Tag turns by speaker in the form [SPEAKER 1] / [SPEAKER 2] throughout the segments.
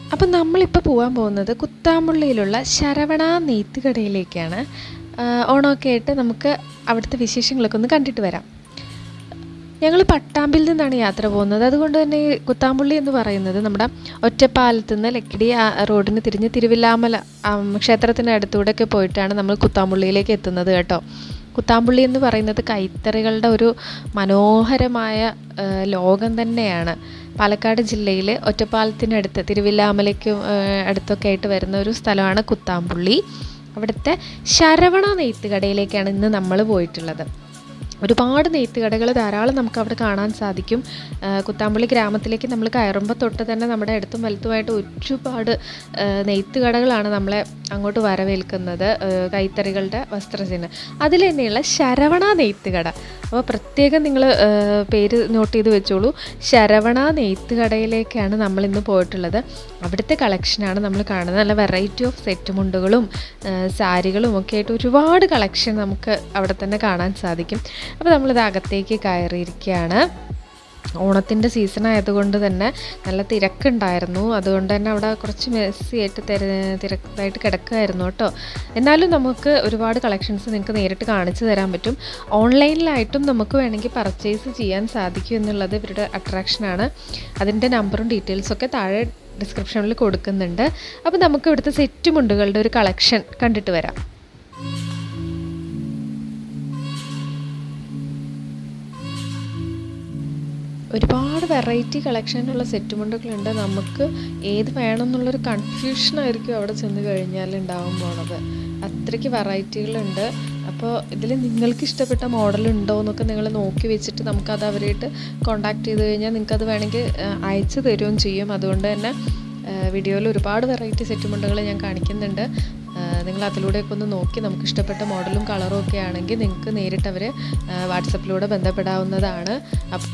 [SPEAKER 1] അപ്പം നമ്മളിപ്പോൾ പോകാൻ പോകുന്നത് കുത്താമ്പുള്ളിയിലുള്ള ശരവണ നെയ്ത്ത് കടയിലേക്കാണ് ആ, ഓണമൊക്കെ ആയിട്ട് നമുക്ക് അവിടുത്തെ വിശേഷങ്ങളൊക്കെ ഒന്ന് കണ്ടിട്ട് വരാം ഞങ്ങൾ പട്ടാമ്പിൽ നിന്നാണ് യാത്ര പോകുന്നത് അതുകൊണ്ട് തന്നെ ഈ കുത്താമ്പുള്ളി എന്ന് പറയുന്നത് നമ്മുടെ ഒറ്റപ്പാലത്ത് നിന്ന് ലക്കിടി ആ റോഡിന് തിരിഞ്ഞ് തിരുവില്ലാമല ആം, ക്ഷേത്രത്തിന് അടുത്തൂടെയൊക്കെ പോയിട്ടാണ് നമ്മൾ കുത്താമ്പുള്ളിയിലേക്ക് എത്തുന്നത് കേട്ടോ കുത്താമ്പുള്ളി എന്ന് പറയുന്നത് കൈത്തറികളുടെ ഒരു മനോഹരമായ ആ, ലോകം തന്നെയാണ് പാലക്കാട് ജില്ലയിൽ ഒറ്റപ്പാലത്തിനടുത്ത് തിരുവില്ലാമലയ്ക്കും ആ, അടുത്തൊക്കെ ആയിട്ട് വരുന്ന ഒരു സ്ഥലമാണ് കുത്താമ്പുള്ളി അവിടുത്തെ ശരവണ നെയ്ത്ത് കടയിലേക്കാണ് ഇന്ന് നമ്മൾ പോയിട്ടുള്ളത് ഒരുപാട് നെയ്ത്ത് കടകൾ ധാരാളം നമുക്ക് അവിടെ കാണാൻ സാധിക്കും ആ, കുത്താമ്പള്ളി ഗ്രാമത്തിലേക്ക് നമ്മൾ കയറുമ്പോൾ തൊട്ട് തന്നെ നമ്മുടെ അടുത്തും വലുത്തുമായിട്ട് ഒരുപാട് ആ, നെയ്ത്ത് കടകളാണ് നമ്മളെ അങ്ങോട്ട് വരവേൽക്കുന്നത് ആ, കൈത്തറികളുടെ വസ്ത്രത്തിന് അതിൽ തന്നെയുള്ള ശരവണ നെയ്ത്ത് കട അപ്പോൾ പ്രത്യേകം നിങ്ങൾ പേര് നോട്ട് ചെയ്ത് വെച്ചോളൂ ശരവണ നെയ്ത്ത് കടയിലേക്കാണ് നമ്മൾ ഇന്ന് പോയിട്ടുള്ളത് അവിടുത്തെ കളക്ഷനാണ് നമ്മൾ കാണുന്നത് നല്ല വെറൈറ്റി ഓഫ് സെറ്റ് മുണ്ടുകളും ആ, സാരികളും ഒക്കെ ആയിട്ട് ഒരുപാട് കളക്ഷൻ നമുക്ക് അവിടെ തന്നെ കാണാൻ സാധിക്കും അപ്പോൾ നമ്മളിത് അകത്തേക്ക് കയറിയിരിക്കുകയാണ് ഓണത്തിൻ്റെ സീസൺ ആയതുകൊണ്ട് തന്നെ നല്ല തിരക്കുണ്ടായിരുന്നു അതുകൊണ്ട് തന്നെ അവിടെ കുറച്ച് മെസ്സി ആയിട്ട് തിര തിരക്കായിട്ട് കിടക്കുമായിരുന്നു കേട്ടോ എന്നാലും നമുക്ക് ഒരുപാട് കളക്ഷൻസ് നിങ്ങൾക്ക് നേരിട്ട് കാണിച്ചു തരാൻ പറ്റും ഓൺലൈനിലായിട്ടും നമുക്ക് വേണമെങ്കിൽ പർച്ചേസ് ചെയ്യാൻ സാധിക്കും എന്നുള്ളത് ഇവരുടെ അട്രാക്ഷനാണ് അതിൻ്റെ നമ്പറും ഡീറ്റെയിൽസൊക്കെ താഴെ ഡിസ്ക്രിപ്ഷനിൽ കൊടുക്കുന്നുണ്ട് അപ്പോൾ നമുക്ക് ഇവിടുത്തെ സെറ്റ് മുണ്ടുകളുടെ ഒരു കളക്ഷൻ കണ്ടിട്ട് വരാം ഒരുപാട് വെറൈറ്റി കളക്ഷനുള്ള സെറ്റ് മുണ്ടുകളുണ്ട് നമുക്ക് ഏത് വേണം എന്നുള്ളൊരു കൺഫ്യൂഷനായിരിക്കും അവിടെ ചെന്ന് കഴിഞ്ഞാൽ ഉണ്ടാവാൻ പോണത് അത്രയ്ക്ക് വെറൈറ്റികളുണ്ട് അപ്പോൾ ഇതിൽ നിങ്ങൾക്ക് ഇഷ്ടപ്പെട്ട മോഡൽ ഉണ്ടോ എന്നൊക്കെ നിങ്ങൾ നോക്കി വെച്ചിട്ട് നമുക്കത് അവരായിട്ട് കോണ്ടാക്ട് ചെയ്ത് കഴിഞ്ഞാൽ നിങ്ങൾക്കത് വേണമെങ്കിൽ ആ, അയച്ചു തരുകയും ചെയ്യും അതുകൊണ്ട് തന്നെ വീഡിയോയിൽ ഒരുപാട് വെറൈറ്റി സെറ്റ് മുണ്ടുകൾ ഞാൻ കാണിക്കുന്നുണ്ട് ആ, നിങ്ങൾ അതിലൂടെയൊക്കെ ഒന്ന് നോക്കി നമുക്ക് ഇഷ്ടപ്പെട്ട മോഡലും കളറും ഒക്കെ ആണെങ്കിൽ നിങ്ങൾക്ക് നേരിട്ട് അവർ വാട്സപ്പിലൂടെ ബന്ധപ്പെടാവുന്നതാണ് അപ്പം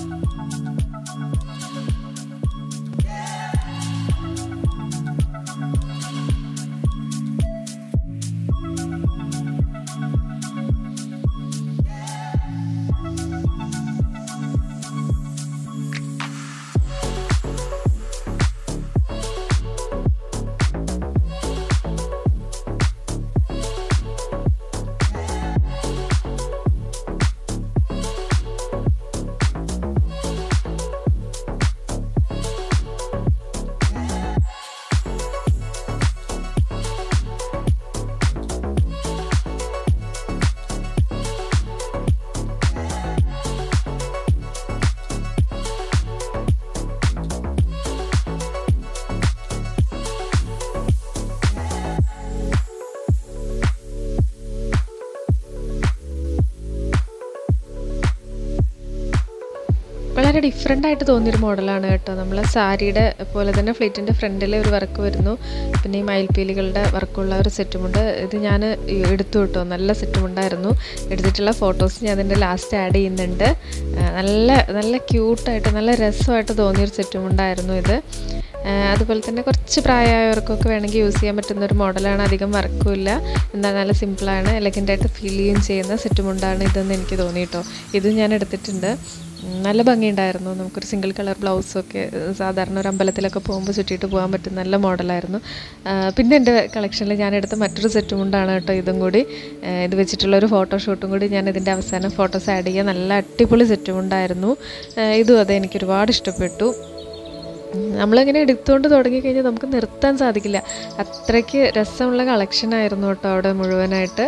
[SPEAKER 1] വളരെ ഡിഫറെൻ്റ് ആയിട്ട് തോന്നിയൊരു മോഡലാണ് കേട്ടോ നമ്മൾ സാരിയുടെ പോലെ തന്നെ ഫ്ലിറ്റിൻ്റെ ഫ്രണ്ടിൽ ഒരു വർക്ക് വരുന്നു പിന്നെ ഈ മയിൽപ്പീലികളുടെ വർക്കുള്ള ഒരു സെറ്റുമുണ്ട് ഇത് ഞാൻ എടുത്തു കേട്ടോ നല്ല സെറ്റുമുണ്ടായിരുന്നു എടുത്തിട്ടുള്ള ഫോട്ടോസ് ഞാൻ അതിൻ്റെ ലാസ്റ്റ് ആഡ് ചെയ്യുന്നുണ്ട് ആ, നല്ല നല്ല ക്യൂട്ടായിട്ട് നല്ല രസമായിട്ട് തോന്നിയൊരു സെറ്റുമുണ്ടായിരുന്നു ഇത് ആ, അതുപോലെ തന്നെ കുറച്ച് പ്രായമായവർക്കൊക്കെ വേണമെങ്കിൽ യൂസ് ചെയ്യാൻ പറ്റുന്ന ഒരു മോഡലാണ് അധികം വർക്കും ഇല്ല എന്നാൽ നല്ല സിമ്പിളാണ് എലഗൻ്റായിട്ട് ഫീൽ ചെയ്യുകയും ചെയ്യുന്ന സെറ്റുമുണ്ടാണ് ഇതെന്ന് എനിക്ക് തോന്നി കേട്ടോ ഇത് ഞാൻ എടുത്തിട്ടുണ്ട് ഉം, നല്ല ഭംഗിയുണ്ടായിരുന്നു നമുക്കൊരു സിംഗിൾ കളർ ബ്ലൗസൊക്കെ ഏഹ്, സാധാരണ ഒരു അമ്പലത്തിലൊക്കെ പോകുമ്പോൾ ചുറ്റിയിട്ട് പോകാൻ പറ്റുന്ന നല്ല മോഡലായിരുന്നു ആ, പിന്നെ എൻ്റെ കളക്ഷനിൽ ഞാൻ എടുത്ത മറ്റൊരു സെറ്റും കൊണ്ടാണ് കേട്ടോ ഇതും കൂടി ഏഹ്, ഇത് വെച്ചിട്ടുള്ള ഒരു ഫോട്ടോഷൂട്ടും കൂടി ഞാൻ ഇതിൻ്റെ അവസാനം ഫോട്ടോസ് ആഡ് ചെയ്യാൻ നല്ല അടിപൊളി സെറ്റും ഉണ്ടായിരുന്നു ഇതും അതെ എനിക്ക് ഒരുപാട് ഇഷ്ടപ്പെട്ടു ഉം, നമ്മളിങ്ങനെ എടുത്തുകൊണ്ട് തുടങ്ങിക്കഴിഞ്ഞാൽ നമുക്ക് നിർത്താൻ സാധിക്കില്ല അത്രയ്ക്ക് രസമുള്ള കളക്ഷൻ ആയിരുന്നു കേട്ടോ അവിടെ മുഴുവനായിട്ട്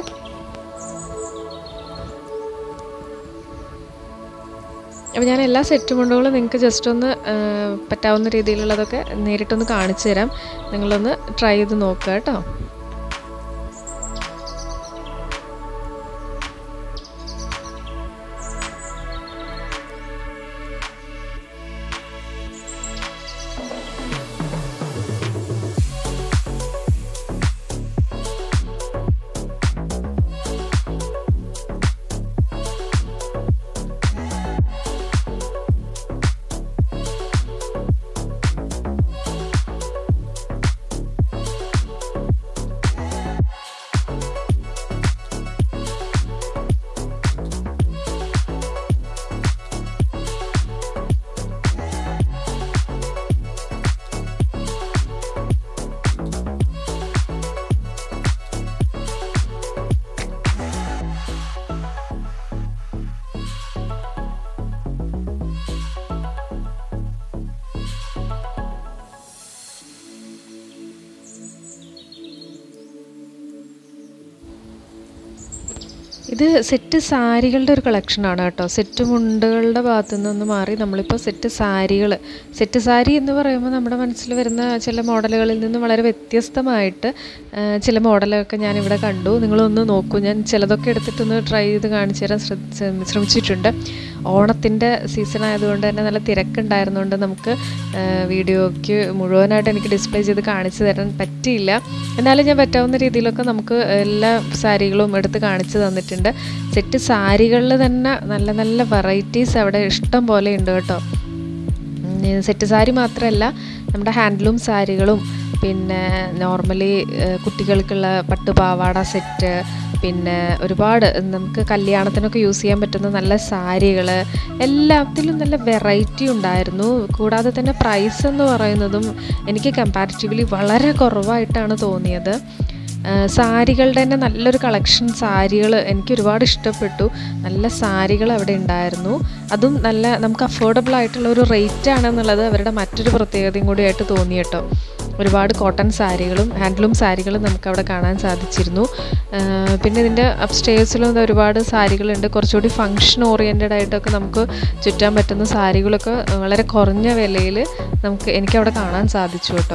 [SPEAKER 1] അപ്പോൾ ഞാൻ എല്ലാ സെറ്റ് മുണ്ടുകളും നിങ്ങൾക്ക് ജസ്റ്റ് ഒന്ന് ആ, പറ്റാവുന്ന രീതിയിലുള്ളതൊക്കെ നേരിട്ടൊന്ന് കാണിച്ചു തരാം നിങ്ങളൊന്ന് ട്രൈ ചെയ്ത് നോക്കുക കേട്ടോ ഇത് സെറ്റ് സാരികളുടെ ഒരു കളക്ഷനാണ് കേട്ടോ സെറ്റ് മുണ്ടുകളുടെ ഭാഗത്തു നിന്ന് മാറി നമ്മളിപ്പോൾ സെറ്റ് സാരികൾ സെറ്റ് സാരി എന്ന് പറയുമ്പോൾ നമ്മുടെ മനസ്സിൽ വരുന്ന ചില മോഡലുകളിൽ നിന്ന് വളരെ വ്യത്യസ്തമായിട്ട് ആ, ചില മോഡലൊക്കെ ഞാനിവിടെ കണ്ടു നിങ്ങളൊന്ന് നോക്കൂ ഞാൻ ചിലതൊക്കെ എടുത്തിട്ടൊന്ന് ട്രൈ ചെയ്ത് കാണിച്ചു തരാൻ ശ്രദ്ധ- ശ്രമിച്ചിട്ടുണ്ട് ഓണത്തിൻ്റെ സീസൺ ആയതുകൊണ്ട് തന്നെ നല്ല തിരക്കുണ്ടായിരുന്നുകൊണ്ട് നമുക്ക് ആ, വീഡിയോയ്ക്ക് മുഴുവനായിട്ട് എനിക്ക് ഡിസ്പ്ലേ ചെയ്ത് കാണിച്ചു തരാൻ പറ്റിയില്ല എന്നാലും ഞാൻ പറ്റാവുന്ന രീതിയിലൊക്കെ നമുക്ക് എല്ലാ സാരികളും എടുത്ത് കാണിച്ചു തന്നിട്ടുണ്ട് സെറ്റ് സാരികളിൽ തന്നെ നല്ല നല്ല വെറൈറ്റീസ് അവിടെ ഇഷ്ടം പോലെ ഉണ്ട് കേട്ടോ ഉം, സെറ്റ് സാരി മാത്രമല്ല നമ്മുടെ ഹാൻഡ്ലൂം സാരികളും പിന്നെ നോർമലി കുട്ടികൾക്കുള്ള പട്ടുപാവാട സെറ്റ് പിന്നെ ഒരുപാട് നമുക്ക് കല്യാണത്തിനൊക്കെ യൂസ് ചെയ്യാൻ പറ്റുന്ന നല്ല സാരികൾ എല്ലാത്തിലും നല്ല വെറൈറ്റി ഉണ്ടായിരുന്നു കൂടാതെ തന്നെ പ്രൈസ് എന്ന് പറയുന്നതും എനിക്ക് കമ്പാരിറ്റീവ്ലി വളരെ കുറവായിട്ടാണ് തോന്നിയത് ആ, സാരികളുടെ തന്നെ നല്ലൊരു കളക്ഷൻ സാരികൾ എനിക്ക് ഒരുപാട് ഇഷ്ടപ്പെട്ടു നല്ല സാരികൾ അവിടെ ഉണ്ടായിരുന്നു അതും നല്ല നമുക്ക് അഫോർഡബിൾ ആയിട്ടുള്ള ഒരു റേറ്റ് ആണെന്നുള്ളത് അവരുടെ മറ്റൊരു പ്രത്യേകതയും കൂടിയായിട്ട് തോന്നി കേട്ടോ ഒരുപാട് കോട്ടൺ സാരികളും ഹാൻഡ്ലൂം സാരികളും നമുക്ക് അവിടെ കാണാൻ സാധിച്ചിരുന്നു ആ, പിന്നെ ഇതിൻ്റെ അപ്സ്റ്റേഴ്സിലും ഒരുപാട് സാരികളുണ്ട് കുറച്ചുകൂടി ഫങ്ഷൻ ഓറിയൻറ്റഡ് ആയിട്ടൊക്കെ നമുക്ക് ചുറ്റാൻ പറ്റുന്ന സാരികളൊക്കെ വളരെ കുറഞ്ഞ വിലയിൽ നമുക്ക് എനിക്കവിടെ കാണാൻ സാധിച്ചു കേട്ടോ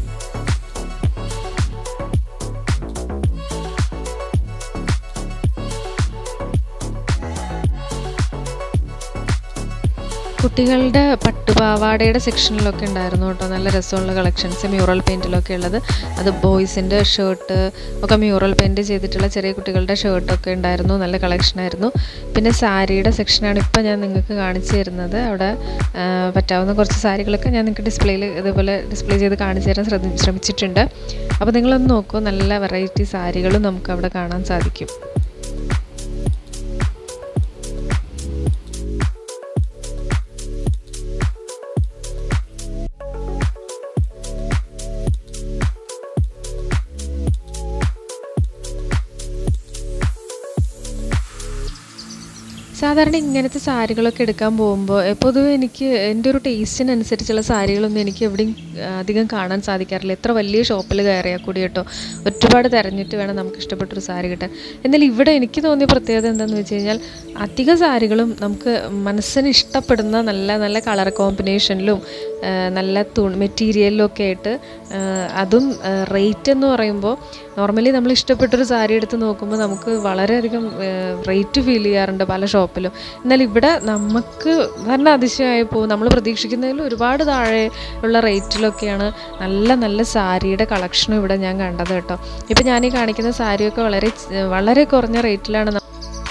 [SPEAKER 1] കുട്ടികളുടെ പട്ടുപാവാടയുടെ സെക്ഷനിലൊക്കെ ഉണ്ടായിരുന്നു കേട്ടോ നല്ല രസമുള്ള കളക്ഷൻസ് മ്യൂറൽ പെയിൻറ്റിലൊക്കെ ഉള്ളത് അത് ബോയ്സിൻ്റെ ഷർട്ട് ഒക്കെ മ്യൂറൽ പെയിൻറ്റ് ചെയ്തിട്ടുള്ള ചെറിയ കുട്ടികളുടെ ഷർട്ടൊക്കെ ഉണ്ടായിരുന്നു നല്ല കളക്ഷനായിരുന്നു പിന്നെ സാരിയുടെ സെക്ഷനാണ് ഇപ്പോൾ ഞാൻ നിങ്ങൾക്ക് കാണിച്ചു തരുന്നത് അവിടെ ആ, പറ്റാവുന്ന കുറച്ച് സാരികളൊക്കെ ഞാൻ നിങ്ങൾക്ക് ഡിസ്പ്ലേയിൽ ഇതുപോലെ ഡിസ്പ്ലേ ചെയ്ത് കാണിച്ചു തരാൻ ശ്രദ്ധ ശ്രമിച്ചിട്ടുണ്ട് അപ്പോൾ നിങ്ങളൊന്ന് നോക്കൂ നല്ല വെറൈറ്റി സാരികളും നമുക്ക് അവിടെ കാണാൻ സാധിക്കും സാധാരണ ഇങ്ങനത്തെ സാരികളൊക്കെ എടുക്കാൻ പോകുമ്പോൾ പൊതുവെ എനിക്ക് എൻ്റെ ഒരു ടേസ്റ്റിനനുസരിച്ചുള്ള സാരികളൊന്നും എനിക്ക് എവിടെയും ആ, അധികം കാണാൻ സാധിക്കാറില്ല എത്ര വലിയ ഷോപ്പിൽ കയറിയാൽ കൂടി കേട്ടോ ഒരുപാട് തിരഞ്ഞിട്ട് വേണം നമുക്ക് ഇഷ്ടപ്പെട്ടൊരു സാരി കിട്ടാൻ എന്നാൽ ഇവിടെ എനിക്ക് തോന്നിയ പ്രത്യേകത എന്താണെന്ന് വെച്ച് കഴിഞ്ഞാൽ അധിക സാരികളും നമുക്ക് മനസ്സിന് ഇഷ്ടപ്പെടുന്ന നല്ല നല്ല കളർ കോമ്പിനേഷനിലും ആ, നല്ല തുണി മെറ്റീരിയലിലും ഒക്കെ ആയിട്ട് ആ, അതും റേറ്റ് എന്ന് പറയുമ്പോൾ നോർമലി നമ്മൾ ഇഷ്ടപ്പെട്ടൊരു സാരി എടുത്ത് നോക്കുമ്പോൾ നമുക്ക് വളരെയധികം റേറ്റ് ഫീൽ ചെയ്യാറുണ്ട് പല ഷോപ്പിലും എന്നാൽ ഇവിടെ നമുക്ക് തന്നെ അതിശയമായി പോകും നമ്മൾ പ്രതീക്ഷിക്കുന്നതിൽ ഒരുപാട് താഴെ ഉള്ള റേറ്റിലൊക്കെയാണ് നല്ല നല്ല സാരിയുടെ കളക്ഷനും ഇവിടെ ഞാൻ കണ്ടത് കേട്ടോ ഇപ്പം ഞാൻ ഈ കാണിക്കുന്ന സാരിയൊക്കെ വളരെ ച- വളരെ കുറഞ്ഞ റേറ്റിലാണ് ന-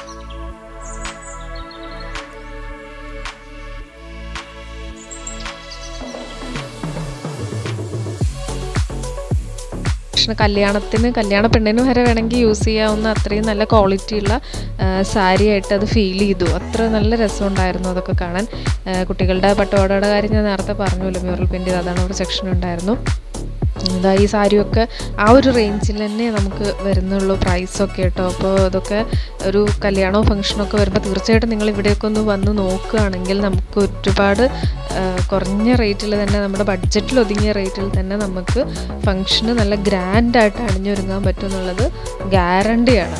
[SPEAKER 1] ഭക്ഷണ കല്യാണത്തിന് കല്യാണ പെണ്ണിന് വരെ വേണമെങ്കിൽ യൂസ് ചെയ്യാവുന്ന അത്രയും നല്ല ക്വാളിറ്റിയുള്ള സാരി ആയിട്ട് അത് ഫീൽ ചെയ്തു അത്ര നല്ല രസമുണ്ടായിരുന്നു അതൊക്കെ കാണാൻ ആ, കുട്ടികളുടെ പട്ടുപാടയുടെ കാര്യം ഞാൻ നേരത്തെ പറഞ്ഞല്ലോ മ്യൂറൽ പെയിൻറ്റ് അതാണ് ഒരു സെക്ഷൻ ഉണ്ടായിരുന്നു ഇതാ ഈ സാരിയൊക്കെ ആ ഒരു റേഞ്ചിൽ തന്നെ നമുക്ക് വരുന്നുള്ളൂ പ്രൈസൊക്കെ കേട്ടോ അപ്പോൾ ഇതൊക്കെ ഒരു കല്യാണമോ ഫംഗ്ഷനോ ഒക്കെ വരുമ്പോൾ തീർച്ചയായിട്ടും നിങ്ങൾ ഇവിടെയൊക്കെ ഒന്ന് വന്ന് നോക്കുകയാണെങ്കിൽ നമുക്ക് ഒരുപാട് ആ, കുറഞ്ഞ റേറ്റിൽ തന്നെ നമ്മുടെ ബഡ്ജറ്റിൽ ഒതുങ്ങിയ റേറ്റിൽ തന്നെ നമുക്ക് ഫംഗ്ഷന് നല്ല ഗ്രാൻഡായിട്ട് അണിഞ്ഞൊരുങ്ങാൻ പറ്റും എന്നുള്ളത് ഗ്യാരണ്ടിയാണ്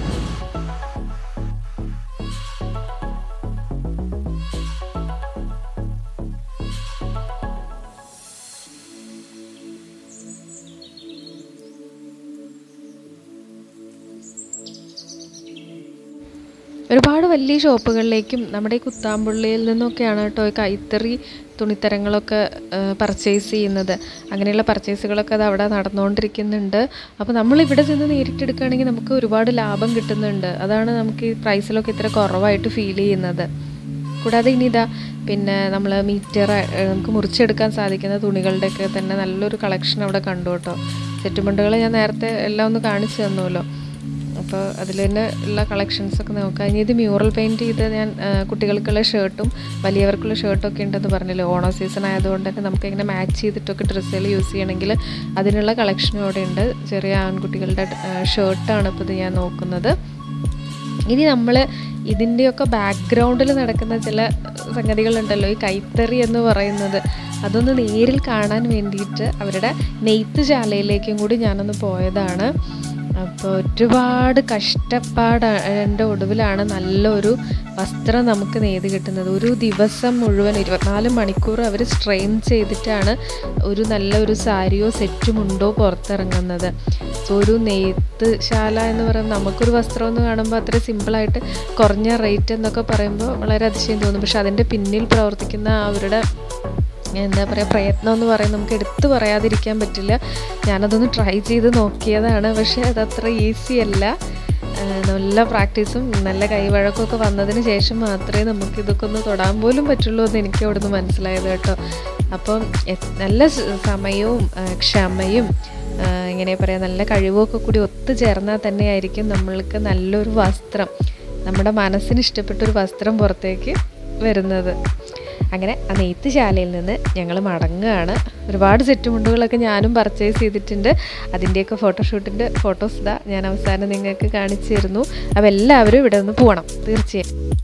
[SPEAKER 1] ഒരുപാട് വലിയ ഷോപ്പുകളിലേക്കും നമ്മുടെ ഈ കുത്താമ്പുള്ളിയിൽ നിന്നൊക്കെയാണ് കേട്ടോ ഈ കൈത്തറി തുണിത്തരങ്ങളൊക്കെ പർച്ചേസ് ചെയ്യുന്നത് അങ്ങനെയുള്ള പർച്ചേസുകളൊക്കെ അത് അവിടെ നടന്നുകൊണ്ടിരിക്കുന്നുണ്ട് അപ്പോൾ നമ്മൾ ഇവിടെ നിന്ന് നേരിട്ടെടുക്കുകയാണെങ്കിൽ നമുക്ക് ഒരുപാട് ലാഭം കിട്ടുന്നുണ്ട് അതാണ് നമുക്ക് ഈ പ്രൈസിലൊക്കെ ഇത്ര കുറവായിട്ട് ഫീൽ ചെയ്യുന്നത് കൂടാതെ ഇനി ഇതാ പിന്നെ നമ്മൾ മീറ്റർ നമുക്ക് മുറിച്ചെടുക്കാൻ സാധിക്കുന്ന തുണികളുടെയൊക്കെ തന്നെ നല്ലൊരു കളക്ഷൻ അവിടെ കണ്ടു കേട്ടോ സെറ്റുമുണ്ടുകൾ ഞാൻ നേരത്തെ എല്ലാം ഒന്ന് കാണിച്ചു തന്നുമല്ലോ അപ്പോൾ അതിൽ തന്നെ ഉള്ള കളക്ഷൻസൊക്കെ നോക്കാം ഇനി ഇത് മ്യൂറൽ പെയിൻറ്റ് ചെയ്ത് ഞാൻ ആ, കുട്ടികൾക്കുള്ള ഷർട്ടും വലിയവർക്കുള്ള ഷർട്ടൊക്കെ ഉണ്ടെന്ന് പറഞ്ഞല്ലോ ഓണം സീസൺ ആയതുകൊണ്ട് തന്നെ നമുക്ക് ഇങ്ങനെ മാച്ച് ചെയ്തിട്ടൊക്കെ ഡ്രസ്സുകൾ യൂസ് ചെയ്യണമെങ്കിൽ അതിനുള്ള കളക്ഷനും അവിടെ ഉണ്ട് ചെറിയ ആൺകുട്ടികളുടെ ഷർട്ടാണ് ഇപ്പോൾ ഇത് ഞാൻ നോക്കുന്നത് ഇനി നമ്മൾ ഇതിൻ്റെയൊക്കെ ബാക്ക്ഗ്രൗണ്ടിൽ നടക്കുന്ന ചില സംഗതികളുണ്ടല്ലോ ഈ കൈത്തറി എന്ന് പറയുന്നത് അതൊന്ന് നേരിൽ കാണാൻ വേണ്ടിയിട്ട് അവരുടെ നെയ്ത്ത് ശാലയിലേക്കും കൂടി ഞാനൊന്ന് പോയതാണ് അപ്പോൾ ഒരുപാട് കഷ്ടപ്പാടിൻ്റെ ഒടുവിലാണ് നല്ലൊരു വസ്ത്രം നമുക്ക് നെയ്ത് കിട്ടുന്നത് ഒരു ദിവസം മുഴുവൻ ഇരുപത്തിനാല് മണിക്കൂർ അവർ സ്ട്രെയിൻ ചെയ്തിട്ടാണ് ഒരു നല്ലൊരു സാരിയോ സെറ്റും ഉണ്ടോ പുറത്തിറങ്ങുന്നത് സോ ഒരു നെയ്ത്ത് ശാല എന്ന് പറയുമ്പോൾ നമുക്കൊരു വസ്ത്രം എന്ന് കാണുമ്പോൾ അത്ര സിമ്പിളായിട്ട് കുറഞ്ഞ റേറ്റ് എന്നൊക്കെ പറയുമ്പോൾ വളരെ അതിശയം തോന്നും പക്ഷെ അതിൻ്റെ പിന്നിൽ പ്രവർത്തിക്കുന്ന അവരുടെ എന്താ പറയുക പ്രയത്നം എന്ന് പറയുന്നത് നമുക്ക് എടുത്തു പറയാതിരിക്കാൻ പറ്റില്ല ഞാനതൊന്ന് ട്രൈ ചെയ്ത് നോക്കിയതാണ് പക്ഷേ അതത്ര ഈസി അല്ല ആ, നല്ല പ്രാക്ടീസും നല്ല കൈവഴക്കമൊക്കെ വന്നതിന് ശേഷം മാത്രമേ നമുക്ക് ഇതൊക്കെ ഒന്ന് തൊടാൻ പോലും പറ്റുള്ളൂ എന്ന് എനിക്ക് അവിടുന്ന് മനസ്സിലായത് കേട്ടോ അപ്പം എ- നല്ല സ- സമയവും ആ, ക്ഷമയും ആ, എങ്ങനെ പറയാം നല്ല കഴിവൊക്കെ കൂടി ഒത്തുചേർന്നാൽ തന്നെയായിരിക്കും നമ്മൾക്ക് നല്ലൊരു വസ്ത്രം നമ്മുടെ മനസ്സിന് ഇഷ്ടപ്പെട്ടൊരു വസ്ത്രം പുറത്തേക്ക് വരുന്നത് അങ്ങനെ ആ നെയ്ത്ത് ശാലയിൽ നിന്ന് ഞങ്ങൾ മടങ്ങുകയാണ് ഒരുപാട് സെറ്റ് മുണ്ടുകളൊക്കെ ഞാനും പർച്ചേസ് ചെയ്തിട്ടുണ്ട് അതിൻ്റെയൊക്കെ ഫോട്ടോഷൂട്ടിൻ്റെ ഫോട്ടോസ് ഇതാ ഞാൻ അവസാനം നിങ്ങൾക്ക് കാണിച്ചു തരുന്നു അപ്പോൾ എല്ലാവരും ഇവിടെ നിന്ന് പോകണം തീർച്ചയായും